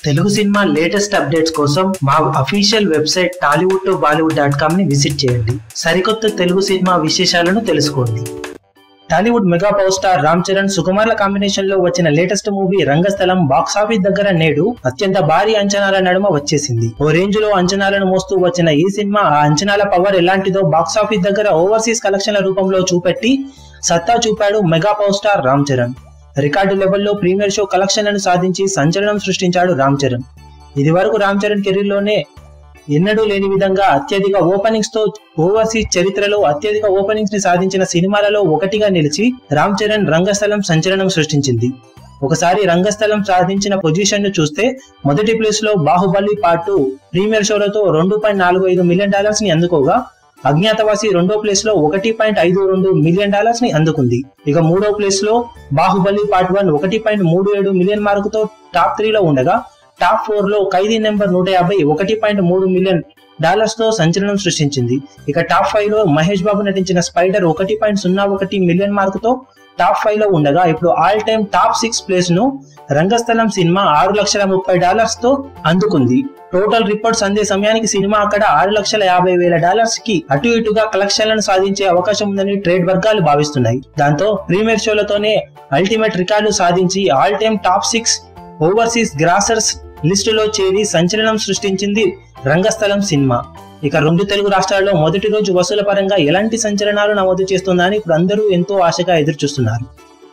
Telugu cinema latest updates కోసం మా official website Tollywood to Bollywood dot com ని విజిట్ చేయండి సరికొత్త తెలుగు సినిమా విశేషాలను తెలుసుకోండి Tollywood mega power star Ram Charan సుకుమార్ల కాంబినేషన్ లో వచ్చిన లేటెస్ట్ మూవీ రంగస్థలం బాక్సాఫీస్ దగ్గర నేడు అత్యంత భారీ అంచనాల నడుమ వచ్చేసింది ఓ రేంజ్ లో అంచనాలను మోస్తూ వచ్చిన ఈ సినిమా ఆ అంచనాల పవర్ ఎలాంటిదో బాక్సాఫీస్ దగ్గర ఓవర్సీస్ కలెక్షన్ల రూపంలో చూపెట్టి సత్తా చూపాడు mega power star Ram Charan record లెవెల్లో ప్రీమియర్ షో కలెక్షన్లను సాధించి సంచలనం సృష్టించాడు రామ్ చరణ్ ఇది వరకు రామ్ చరణ్ కెరీర్ లోనే ఎన్నడూ లేని విధంగా అత్యధిక ఓపెనింగ్స్ తో ఓవర్సీస్ చరిత్రలో అత్యధిక ఓపెనింగ్స్ ని సాధించిన సినిమాలలో ఒకటిగా నిలిచి రామ్ చరణ్ రంగస్థలం సంచలనం సృష్టించింది ఒకసారి రంగస్థలం సాధించిన పొజిషన్ ను చూస్తే మొదటి ప్లేస్ లో బాహుబలి పార్ట్ టూ ప్రీమియర్ షోలతో రెండు పాయింట్ నాలుగు ఐదు మిలియన్ డాలర్స్ ని అందుకోగా అజ్ఞాతవాసి రెండో ప్లేస్ లో ఒకటి పాయింట్ ఐదు రెండు మిలియన్ డాలర్స్ ని అందుకుంది ఇక మూడో ప్లేస్ లో బాహుబలి పార్ట్ వన్ ఒకటి పాయింట్ మూడు ఏడు మిలియన్ మార్కుతో టాప్ త్రీలో ఉండగా టాప్ ఫోర్ లో ఖైదీ నెంబర్ నూట యాభై ఒకటి పాయింట్ మూడు మిలియన్ డాలర్స్ తో సంచలనం సృష్టించింది ఇక టాప్ ఫైవ్ లో మహేష్ బాబు నటించిన స్పైడర్ ఒకటి పాయింట్ సున్నా ఒకటి మిలియన్ మార్కుతో టాప్ ఫైవ్ లో ఉండగా ఇప్పుడు all time top six place ను రంగస్థలం సినిమా ఆరు లక్షల ముప్పై డాలర్స్ తో అందుకుంది టోటల్ రిపోర్ట్స్ అందే సమయానికి సినిమా అక్కడ ఆరు లక్షల యాభై వేల డాలర్స్ కి అటు ఇటుగా కలెక్షన్లను సాధించే అవకాశం ఉందని ట్రేడ్ వర్గాలు భావిస్తున్నాయి దాంతో ప్రీమియర్ షోలతోనే అల్టిమేట్ రికార్డు సాధించి all time top six overseas grossers లిస్టులో చేరి సంచలనం సృష్టించింది రంగస్థలం సినిమా ఇక రెండు తెలుగు రాష్ట్రాల్లో మొదటి రోజు వసూల పరంగా ఎలాంటి సంచలనాలు నమోదు చేస్తుందని ఇప్పుడు అందరూ ఎంతో ఆశగా ఎదురు చూస్తున్నారు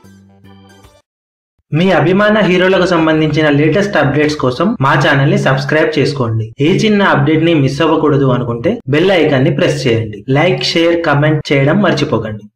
మీ అభిమాన హీరోలకు సంబంధించిన లేటెస్ట్ అప్డేట్స్ కోసం మా ఛానల్ ని సబ్స్క్రైబ్ చేసుకోండి ఏ చిన్న అప్డేట్ ని మిస్ అవ్వకూడదు అనుకుంటే బెల్ ఐకాన్ ని ప్రెస్ చేయండి లైక్ షేర్ కమెంట్ చేయడం మర్చిపోకండి